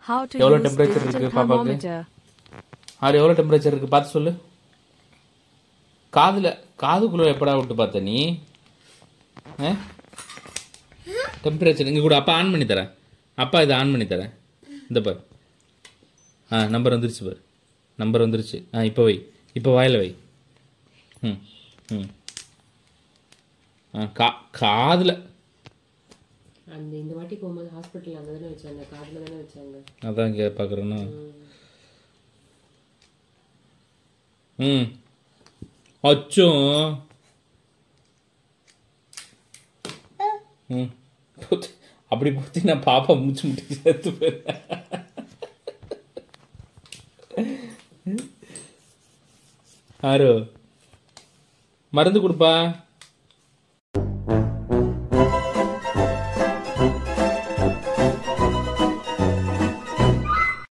How to எவ்வளோ use temperature digital இருக்கு பாப்பாக்கு thermometer. ஆறு எவ்வளோ டெம்பரேச்சர் இருக்கு பார்த்து சொல்லு காதுல காதுக்குள்ள எப்படா விட்டு பார்த்த நீ டெம்பரேச்சர் இங்கே கூட அப்பா ஆன் பண்ணி தரேன் அப்பா இதை ஆன் பண்ணி தரேன் இந்த பாரு ஆ நம்பர் வந்துருச்சு பாரு நம்பர் வந்துருச்சு ஆ இப்போ வை இப்போ வாயில் வை ம் ம் ஆ கா காதில் அந்த இந்த வாட்டி போகும்போது ஹாஸ்பிட்டல் அங்கே தானே வச்சாங்க காதில் தானே வச்சாங்க அதான் இங்கே பார்க்குறேன்னா ம் அச்சும் ம் பொத்து- அப்படி பார்த்தீங்கன்னா பாப்பா மூச்சு முட்டி சேர்த்து போயிருந்தேன் ஆரோ மருந்து கொடுப்பா